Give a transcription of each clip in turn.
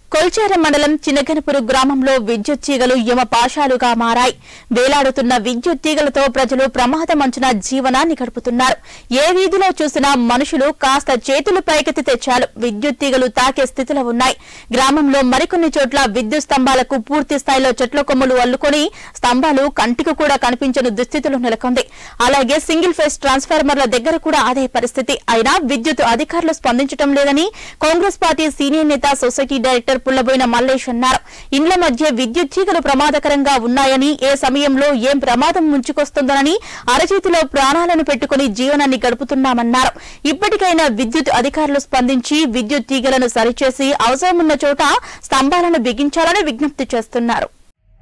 కొల్చేర మండలం చినగనపురు గ్రామంలో విద్యుత్ తీగలు యమపాశాలుగా మారాయి వేలాడుతున్న విద్యుత్ తీగలతో ప్రజలు ప్రమాదమంచున జీవనాన్ని గడుపుతున్నారు ఏ వీధిలో చూసినా మనుషులు కాస్త చేతులు పైకెత్తి తెచ్చాలు విద్యుత్ తీగలు తాకే స్థితిలో ఉన్నాయి గ్రామంలో మరికొన్ని చోట్ల విద్యుత్ స్తంభాలకు పూర్తి స్థాయిలో చెట్ల కొమ్ములు అల్లుకొని స్తంభాలు కంటికి కూడా కనిపించని దుస్థితిలో నెలకొంది అలాగే సింగిల్ ఫేస్ ట్రాన్స్ఫార్మర్ల దగ్గర కూడా అదే పరిస్థితి అయినా విద్యుత్ అధికారులు స్పందించడం లేదని కాంగ్రెస్ పార్టీ సీనియర్ నేత సొసైటీ డైరెక్టర్ పుల్లబోయిన మల్లేష్ అన్నారు ఇండ్ల మధ్య విద్యుత్ తీగలు ప్రమాదకరంగా ఉన్నాయని ఏ సమయంలో ఏం ప్రమాదం ముంచుకొస్తుందోనని అరచేతిలో ప్రాణాలను పెట్టుకుని జీవనాన్ని గడుపుతున్నామన్నారు ఇప్పటికైనా విద్యుత్ అధికారులు స్పందించి విద్యుత్ తీగలను సరిచేసి అవసరమున్న చోట స్తంభాలను బిగించాలని విజ్ఞప్తి చేస్తున్నారు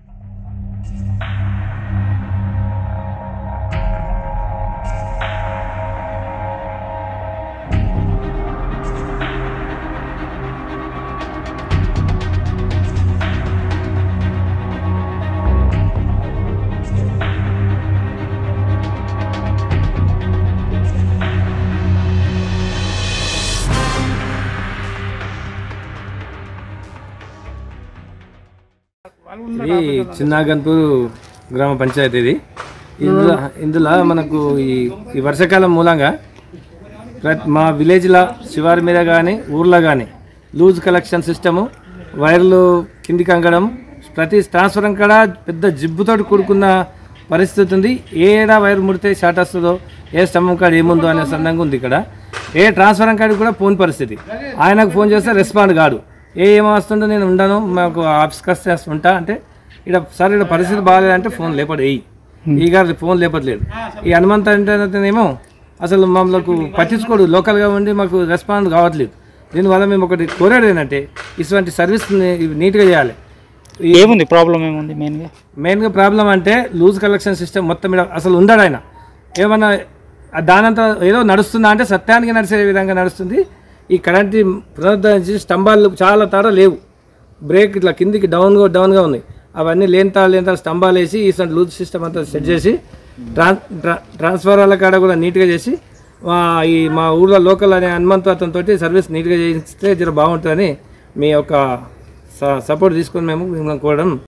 ఇది చిన్నాగన్పూర్ గ్రామ పంచాయతీ ఇది ఇందులో ఇందులో మనకు ఈ ఈ వర్షాకాలం మూలంగా ప్రతి మా విలేజ్లో శివారి మీద కానీ ఊర్లో కానీ లూజ్ కలెక్షన్ సిస్టము వైర్లు కిందికి అంగడం ప్రతి ట్రాన్స్ఫరం కాడ పెద్ద జిబ్బుతోటి కూడుకున్న పరిస్థితి ఉంది ఏడా వైర్ ముడితే షార్ట్ వస్తుందో ఏ స్తంభం కాడ ఏముందో అనే సందంగా ఉంది ఇక్కడ ఏ ట్రాన్స్ఫరం కాడికి కూడా ఫోన్ పరిస్థితి ఆయనకు ఫోన్ చేస్తే రెస్పాండ్ కాడు ఏ ఏమో వస్తుందో నేను ఉండను మాకు ఆఫీస్కి వస్తే ఉంటా అంటే ఇక్కడ సార్ ఇక్కడ పరిస్థితి బాగాలేదంటే ఫోన్ లేపడు వేయి ఈ గారు ఫోన్ లేపట్లేదు ఈ హనుమంత్ అంటేనేమో అసలు మమ్మల్ని పట్టించుకోడు లోకల్గా ఉండి మాకు రెస్పాండ్ కావట్లేదు దీనివల్ల మేము ఒకటి కోరేది ఏంటంటే ఇటువంటి సర్వీస్ని నీట్గా చేయాలి ఈ ఏముంది ప్రాబ్లం ఏముంది మెయిన్గా మెయిన్గా ప్రాబ్లం అంటే లూజ్ కలెక్షన్ సిస్టమ్ మొత్తం మీద అసలు ఉండడు ఆయన ఏమన్నా ఆ దానంతా ఏదో నడుస్తుందా అంటే సత్యానికి నడిచే విధంగా నడుస్తుంది ఈ కరెంట్ పునరుద్ధరించి స్తంభాలు చాలా తార లేవు బ్రేక్ ఇట్లా కిందికి డౌన్గా డౌన్గా ఉన్నాయి అవన్నీ లేని తార లేని తార స్తంభాలు వేసి ఈ లూజ్ సిస్టమ్ అంతా సెట్ చేసి ట్రాన్ ట్రా- ట్రాన్స్ఫార్మర్ల కాడ కూడా నీట్గా చేసి మా ఈ మా ఊళ్ళో లోకల్ అనే హనుమంతు అతనితోటి సర్వీస్ నీట్గా చేయిస్తే జర బాగుంటుందని మీ యొక్క సపోర్ట్ తీసుకొని మేము మిమ్మల్ని కోరడం